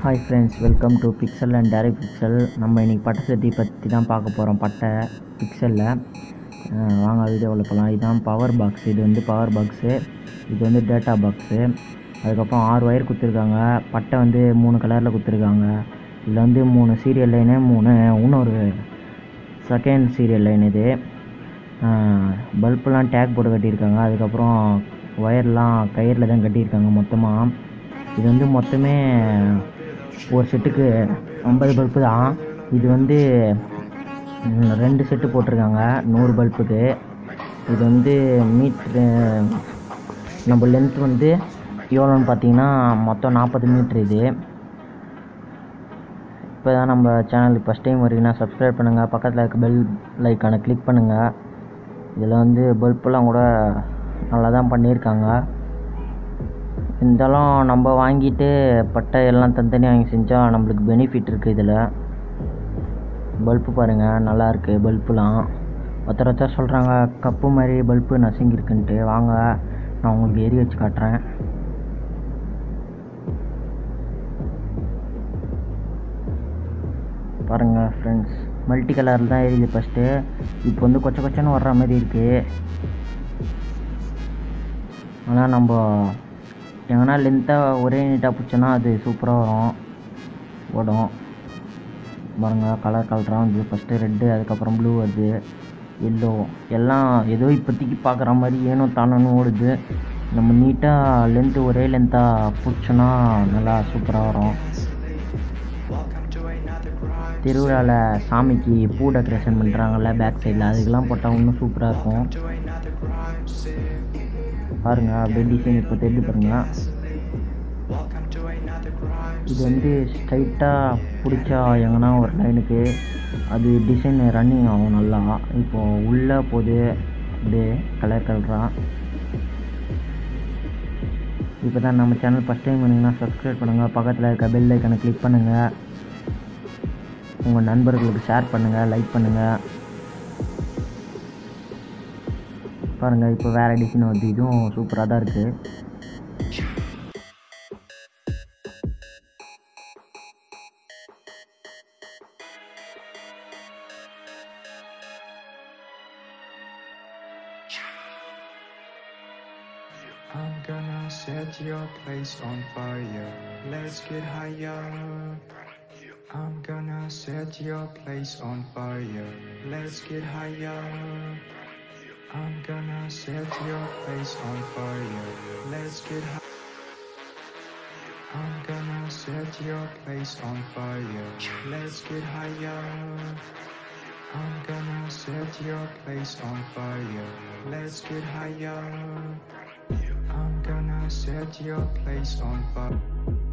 Hi friends welcome to pixel and dairy pixel நம்ம இன்றைக்கி பட்டை சட்டி பற்றி தான் பார்க்க போகிறோம் பட்டை பிக்சலில் வாங்க வீடியோவில் போகலாம் இதுதான் பவர் பாக்ஸ் இது வந்து பவர் பாக்ஸு இது வந்து டேட்டா பாக்ஸு அதுக்கப்புறம் ஆறு ஒயர் கொடுத்துருக்காங்க பட்டை வந்து மூணு கலரில் கொடுத்துருக்காங்க இதில் வந்து மூணு சீரியல் லைனு மூணு இன்னொரு செகண்ட் சீரியல் லைன் இது பல்பெலாம் டேக் போட்டு கட்டியிருக்காங்க அதுக்கப்புறம் ஒயர்லாம் கயிறில் தான் கட்டியிருக்காங்க மொத்தமாக இது வந்து மொத்தமே ஒரு செட்டுக்கு ஐம்பது பல்பு தான் இது வந்து ம், ரெண்டு செட்டு போட்டிருக்காங்க நூறு பல்புக்கு இது வந்து மீட்ரு நம்ம லென்த் வந்து எவ்வளோன்னு பார்த்தீங்கன்னா மொத்தம் நாற்பது மீட்ரு இது இப்போ தான் நம்ம சேனலுக்கு ஃபஸ்ட் டைம் வரீங்கன்னா சப்ஸ்கிரைப் பண்ணுங்கள் பக்கத்தில் இருக்க பெல் லைக்கானை கிளிக் பண்ணுங்கள் இதில் வந்து பல்பெல்லாம் கூட நல்லா தான் பண்ணியிருக்காங்க இருந்தாலும் நம்ம வாங்கிட்டு பட்டை எல்லாம் தனித்தனியாக வாங்கி செஞ்சால் நம்மளுக்கு பெனிஃபிட் இருக்குது இதில் பல்பு பாருங்கள் நல்லா இருக்குது பல்புலாம் ஒருத்தர் ஒருத்தர் சொல்கிறாங்க கப்பு மாதிரி பல்பு நசுங்கிருக்குன்ட்டு வாங்க நான் உங்களுக்கு எரி வச்சு காட்டுறேன் பாருங்கள் ஃப்ரெண்ட்ஸ் மல்டி கலரில் தான் எரியுது ஃபஸ்ட்டு இப்போ வந்து கொச்ச கொச்சன்னு வர்ற மாதிரி இருக்குது ஆனால் நம்ம எங்கன்னா லென்த்தாக ஒரே நீட்டாக பிடிச்சோன்னா அது சூப்பராக வரும் ஓடும் பாருங்க கலர் கலராக வந்து ஃபஸ்ட்டு ரெட்டு அதுக்கப்புறம் ப்ளூ வருது எல்லோ எல்லாம் ஏதோ இப்போதைக்கு பார்க்குற மாதிரி ஏனோ தானோன்னு ஓடுது நம்ம நீட்டாக லென்த்து ஒரே லென்த்தாக பிடிச்சோன்னா நல்லா சூப்பராக வரும் திருவிழாவில் சாமிக்கு பூ டெக்கரேஷன் பண்ணுறாங்கல்ல பேக் சைடில் அதுக்கெல்லாம் போட்டால் இன்னும் சூப்பராக இருக்கும் பாருங்க அப்படியே டிசைன் இப்போ தெரிஞ்சு பாருங்க இது வந்து ஸ்ட்ரைட்டாக பிடிச்சா எங்கன்னா ஒரு லைனுக்கு அது டிசைன் ரன்னிங் ஆகும் நல்லா இப்போது உள்ளே போகுது அப்படியே கலர் கலராக இப்போ தான் நம்ம சேனல் ஃபஸ்ட் டைம் வந்தீங்கன்னா சப்ஸ்கிரைப் பண்ணுங்கள் பக்கத்தில் இருக்க பெல் ஐக்கனை கிளிக் பண்ணுங்கள் உங்கள் நண்பர்களுக்கு ஷேர் பண்ணுங்கள் லைக் பண்ணுங்கள் பாருங்கள் இப்போ வேறு டிசைன் வருது இதுவும் சூப்பராக தான் இருக்குது I'm gonna set your place on fire. Let's get higher. I'm gonna set your place on fire. Let's get higher. I'm gonna set your place on fire. Let's get higher. I'm gonna set your place on fire. Let's get higher. I'm gonna set your place on fire. Let's get higher. I'm gonna set your place on fire.